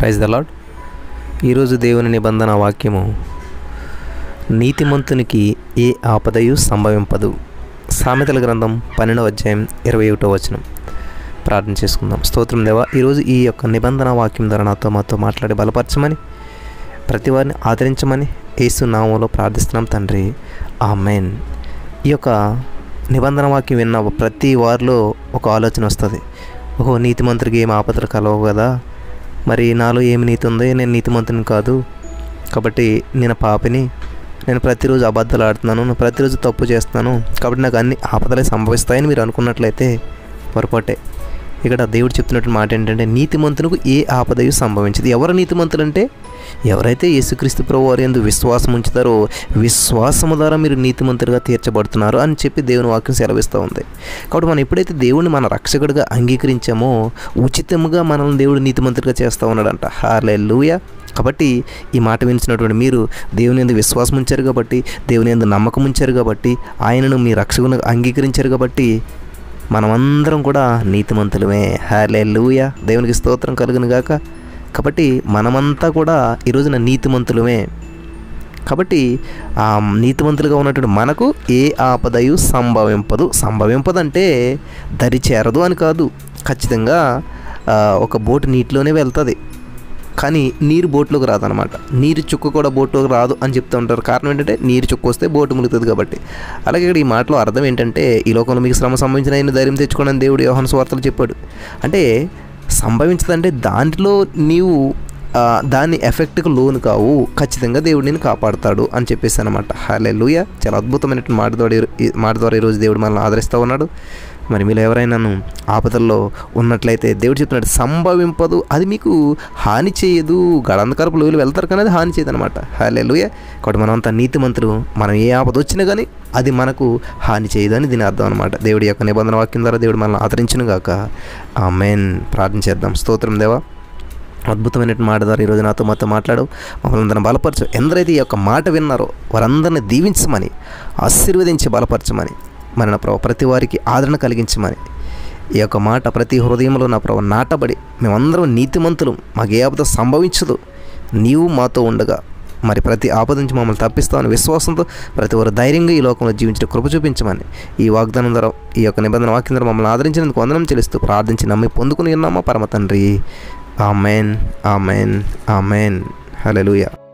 praise the lord ఈరోజు దేవుని నిబంధన వాక్యము నీతిమంతునికి ఏ ఆపదయు సంభవింపదు సామెతల గ్రంథం పన్నెండవ అధ్యాయం ఇరవై ఒకటో వచనం ప్రార్థన చేసుకుందాం స్తోత్రం దేవా ఈరోజు ఈ యొక్క నిబంధన వాక్యం ద్వారా నాతో మాతో మాట్లాడి బలపరచమని ప్రతి వారిని ఆదరించమని యేసు నామంలో ప్రార్థిస్తున్నాం తండ్రి ఆమెన్ ఈ యొక్క నిబంధన వాక్యం విన్న ప్రతి వారిలో ఒక ఆలోచన వస్తుంది ఓహో నీతిమంతుడికి ఏం ఆపదలు కలవు కదా మరి నాలో ఏమి నీతి ఉంది నేను నీతిమంతుని కాదు కాబట్టి నేను పాపిని నేను ప్రతిరోజు అబద్ధాలు ఆడుతున్నాను నేను ప్రతిరోజు తప్పు చేస్తున్నాను కాబట్టి నాకు అన్ని ఆపదలే సంభవిస్తాయని మీరు అనుకున్నట్లయితే పొరపాటే ఇక్కడ దేవుడు చెప్తున్నట్టు మాట ఏంటంటే నీతిమంతునికి ఏ ఆపదయు సంభవించదు ఎవరు నీతిమంతులు అంటే ఎవరైతే యేసుక్రీస్తు ప్రభు వారి ఎందు విశ్వాసం ఉంచుతారో విశ్వాసము ద్వారా మీరు నీతిమంతులుగా తీర్చబడుతున్నారు అని చెప్పి దేవుని వాక్యం సెలవిస్తూ ఉంది కాబట్టి మనం ఎప్పుడైతే దేవుడిని మన రక్షకుడిగా అంగీకరించామో ఉచితముగా మనల్ని దేవుడు నీతిమంతులుగా చేస్తూ ఉన్నాడంట హార్లే కాబట్టి ఈ మాట వినిచినటువంటి మీరు దేవుని ఎందు విశ్వాసం ఉంచారు కాబట్టి దేవుని ఎందు నమ్మకం ఉంచారు కాబట్టి ఆయనను మీ రక్షకుని అంగీకరించారు కాబట్టి మనమందరం కూడా నీతిమంతులమే హాలే లూయ దేవునికి స్తోత్రం కలుగును గాక కాబట్టి మనమంతా కూడా ఈ రోజున నీతిమంతులమే కాబట్టి ఆ నీతిమంతులుగా ఉన్నటువంటి మనకు ఏ ఆపదయు సంభవింపదు సంభవింపదంటే దరి చేరదు అని కాదు ఖచ్చితంగా ఆ, ఒక బోటు నీటిలోనే వెళ్తుంది కానీ నీరు బోట్లోకి రాదనమాట నీరు చుక్క కూడా బోట్లోకి రాదు అని చెప్తూ ఉంటారు కారణం ఏంటంటే నీరు చుక్క వస్తే బోటు ములుగుతుంది కాబట్టి అలాగే ఇక్కడ ఈ మాటలో అర్థం ఏంటంటే ఈ లోకంలో మీకు శ్రమ సంబంధించిన ఆయన ధైర్యం తెచ్చుకోండి అని దేవుడు యోహన స్వార్తలు చెప్పాడు అంటే సంభవించదంటే దాంట్లో నీవు ఆ, దాని ఎఫెక్ట్కి లోను కావు ఖచ్చితంగా దేవుడు నేను కాపాడుతాడు అని చెప్పేసి అనమాట హాలే లూయ చాలా అద్భుతమైనటువంటి మాట ద్వారా ఈ- మాట ద్వారా ఈరోజు దేవుడు మనల్ని ఆదరిస్తూ ఉన్నాడు మరి మీరు ఎవరైనాను ఆపదల్లో ఉన్నట్లయితే దేవుడు చెప్తున్నాడు సంభవింపదు అది మీకు హాని చేయదు గడంధకరపు లోయలు వెళ్తారు కానీ అది హాని చేయదు అనమాట హాలే లూయ కాబట్టి మనం అంతా నీతిమంతులు మనం ఏ ఆపద వచ్చినా కానీ అది మనకు హాని చేయదు అని దీని అర్థం అనమాట దేవుడి యొక్క నిబంధన వాక్యం ద్వారా దేవుడు మనల్ని ఆదరించును గాక ఆ మెయిన్ ప్రార్థన చేద్దాం స్తోత్రం దేవా అద్భుతమైనటువంటి మాట ద్వారా ఈరోజు నాతో మాతో మాట్లాడు మమ్మల్ని అందరిని బలపరచు ఎందరైతే ఈ యొక్క మాట విన్నారో వారందరిని దీవించమని ఆశీర్వదించి బలపరచమని మరి నా ప్రభు ప్రతి వారికి ఆదరణ కలిగించమని ఈ యొక్క మాట ప్రతి హృదయంలో నా ప్రభు నాటబడి మేమందరం నీతిమంతులు మాకు ఏ ఆపద సంభవించదు నీవు మాతో ఉండగా మరి ప్రతి ఆపద నుంచి మమ్మల్ని తప్పిస్తామని విశ్వాసంతో ప్రతి ఒక్కరు ధైర్యంగా ఈ లోకంలో జీవించిన కృప చూపించమని ఈ వాగ్దానం ద్వారా ఈ యొక్క నిబంధన వాక్యం ద్వారా మమ్మల్ని ఆదరించినందుకు వందనం చెల్లిస్తూ ప్రార్థించి నమ్మి పొందుకుని ఉన్నామా పరమ తండ్రి ఆమెన్ ఆమెన్ ఆమెన్ హల్లెలూయా